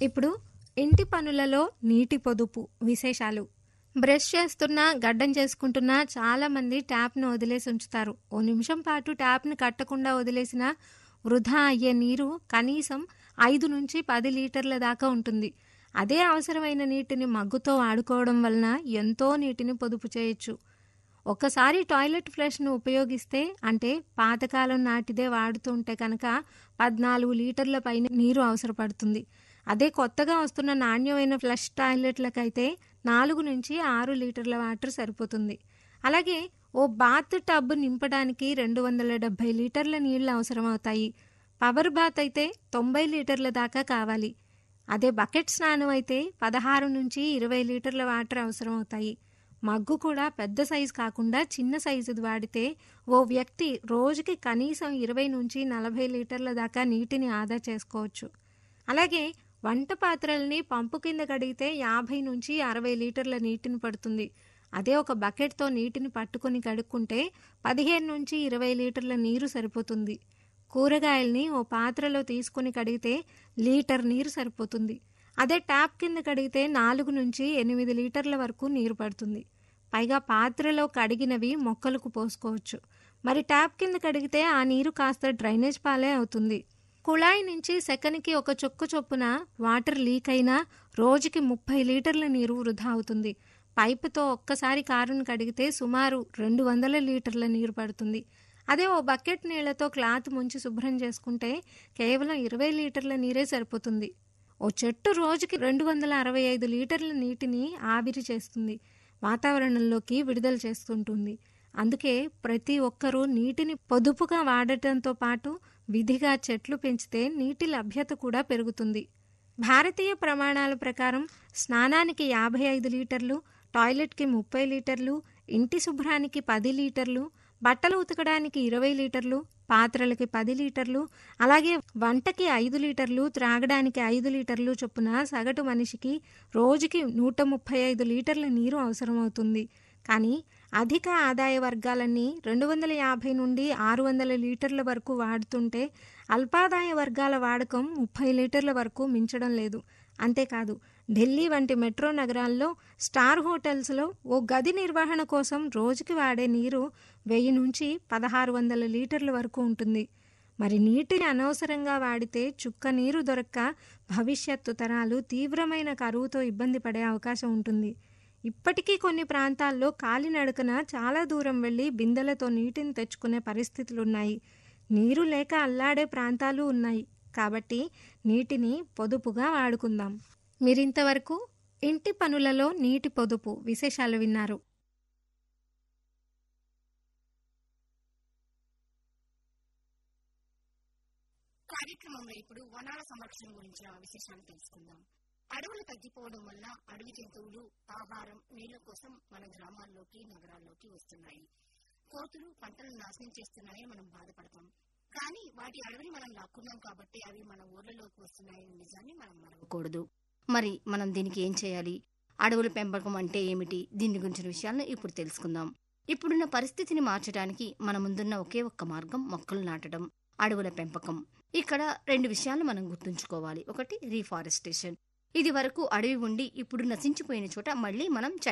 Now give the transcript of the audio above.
ఇప్పుడు ఇంటి పనులలో నీటి పొదుపు విశేషాలు బ్రష్ చేస్తున్నా గడ్డం చేసుకుంటున్నా చాలా మంది ట్యాప్ను వదిలేసి ఉంచుతారు ఓ నిమిషం పాటు ట్యాప్ను కట్టకుండా వదిలేసిన వృధా అయ్యే నీరు కనీసం ఐదు నుంచి పది లీటర్ల దాకా ఉంటుంది అదే అవసరమైన నీటిని మగ్గుతో వాడుకోవడం వలన ఎంతో నీటిని పొదుపు చేయొచ్చు ఒక్కసారి టాయిలెట్ ఫ్లష్ను ఉపయోగిస్తే అంటే పాతకాలం నాటిదే వాడుతుంటే కనుక పద్నాలుగు లీటర్ల పైన నీరు అవసరపడుతుంది అదే కొత్తగా వస్తున్న నాణ్యమైన ఫ్లష్ టాయిలెట్లకైతే నాలుగు నుంచి ఆరు లీటర్ల వాటర్ సరిపోతుంది అలాగే ఓ బాత్ టబ్ నింపడానికి రెండు వందల డెబ్బై లీటర్ల నీళ్లు అవసరమవుతాయి పవర్ బాత్ అయితే తొంభై లీటర్ల దాకా కావాలి అదే బకెట్ స్నానం అయితే పదహారు నుంచి ఇరవై లీటర్ల వాటర్ అవసరమవుతాయి మగ్గు కూడా పెద్ద సైజు కాకుండా చిన్న సైజుది వాడితే ఓ వ్యక్తి రోజుకి కనీసం ఇరవై నుంచి నలభై లీటర్ల దాకా నీటిని ఆదా చేసుకోవచ్చు అలాగే వంట పాత్రల్ని పంపు కింద కడిగితే యాభై నుంచి అరవై లీటర్ల నీటిని పడుతుంది అదే ఒక బకెట్తో నీటిని పట్టుకొని కడుక్కుంటే పదిహేను నుంచి ఇరవై లీటర్ల నీరు సరిపోతుంది కూరగాయల్ని ఓ పాత్రలో తీసుకుని కడిగితే లీటర్ నీరు సరిపోతుంది అదే ట్యాప్ కింద కడిగితే నాలుగు నుంచి ఎనిమిది లీటర్ల వరకు నీరు పడుతుంది పైగా పాత్రలో కడిగినవి మొక్కలకు పోసుకోవచ్చు మరి ట్యాప్ కింద కడిగితే ఆ నీరు కాస్త డ్రైనేజ్ పాలే అవుతుంది కుళాయి నుంచి సెకనికి ఒక చొక్కు చొప్పున వాటర్ లీక్ అయినా రోజుకి ముప్పై లీటర్ల నీరు వృధా అవుతుంది పైపుతో ఒక్కసారి కారును కడిగితే సుమారు రెండు వందల లీటర్ల నీరు పడుతుంది అదే ఓ బకెట్ నీళ్లతో క్లాత్ ముంచి శుభ్రం చేసుకుంటే కేవలం ఇరవై లీటర్ల నీరే సరిపోతుంది ఓ చెట్టు రోజుకి రెండు వందల అరవై ఐదు లీటర్ల నీటిని ఆవిరి చేస్తుంది వాతావరణంలోకి విడుదల చేస్తుంటుంది అందుకే ప్రతి ఒక్కరూ నీటిని పొదుపుగా వాడటంతో పాటు విధిగా చెట్లు పెంచితే నీటి లభ్యత కూడా పెరుగుతుంది భారతీయ ప్రమాణాల ప్రకారం స్నానానికి యాభై ఐదు లీటర్లు టాయిలెట్కి ముప్పై లీటర్లు ఇంటి శుభ్రానికి పది లీటర్లు బట్టలు ఉతకడానికి ఇరవై లీటర్లు పాత్రలకి పది లీటర్లు అలాగే వంటకి ఐదు లీటర్లు త్రాగడానికి ఐదు లీటర్లు చొప్పున సగటు మనిషికి రోజుకి నూట ముప్పై ఐదు లీటర్ల నీరు అవసరమవుతుంది కానీ అధిక ఆదాయ వర్గాలన్నీ రెండు వందల యాభై నుండి ఆరు వందల లీటర్ల వరకు వాడుతుంటే అల్పాదాయ వర్గాల వాడకం ముప్పై లీటర్ల వరకు మించడం లేదు అంతేకాదు ఢిల్లీ వంటి మెట్రో నగరాల్లో స్టార్ హోటల్స్లో ఓ గది నిర్వహణ కోసం రోజుకి వాడే నీరు వెయ్యి నుంచి పదహారు వందల లీటర్ల వరకు ఉంటుంది మరి నీటిని అనవసరంగా వాడితే చుక్క నీరు దొరక్క భవిష్యత్తు తరాలు తీవ్రమైన కరువుతో ఇబ్బంది పడే అవకాశం ఉంటుంది ఇప్పటికీ కొన్ని ప్రాంతాల్లో కాలినడకన చాలా దూరం వెళ్ళి బిందెలతో నీటిని తెచ్చుకునే పరిస్థితులున్నాయి నీరు లేక అల్లాడే ప్రాంతాలు ఉన్నాయి కాబట్టి నీటిని పొదుపుగా వాడుకుందాం మీరింతవరకు ఇంటి పనులలో నీటి పొదుపు విశేషాలు విన్నారు కార్యక్రమంలో ఇప్పుడు వనాల సంరక్షణ గురించిన విశేషాలు తెలుసుకుందాం అడవులు తగ్గిపోవడం వల్ల అడవి జంతువులు ఆహారం నీళ్ల కోసం మన గ్రామాల్లోకి నగరాల్లోకి వస్తున్నాయి కోతులు పంటలను నాశనం చేస్తున్నాయని మనం బాధపడతాం కానీ వాటి అడవిని మనం లాక్కున్నాం కాబట్టి అవి మన ఊర్లలోకి వస్తున్నాయనే నిజాన్ని మనం మరవకూడదు మరి మనం దీనికి ఏం చేయాలి అడవుల పెంపకం అంటే ఏమిటి దీని గురించిన విషయాలను ఇప్పుడు తెలుసుకుందాం ఇప్పుడున్న పరిస్థితిని మార్చడానికి మన ముందున్న ఒకే ఒక్క మార్గం మొక్కలు నాటడం అడవుల పెంపకం ఇక్కడ రెండు విషయాలు మనం గుర్తుంచుకోవాలి ఒకటి రీఫారెస్టేషన్ ఇది వరకు అడవి ఉండి ఇప్పుడు నశించిపోయిన చోట మళ్ళీ మనం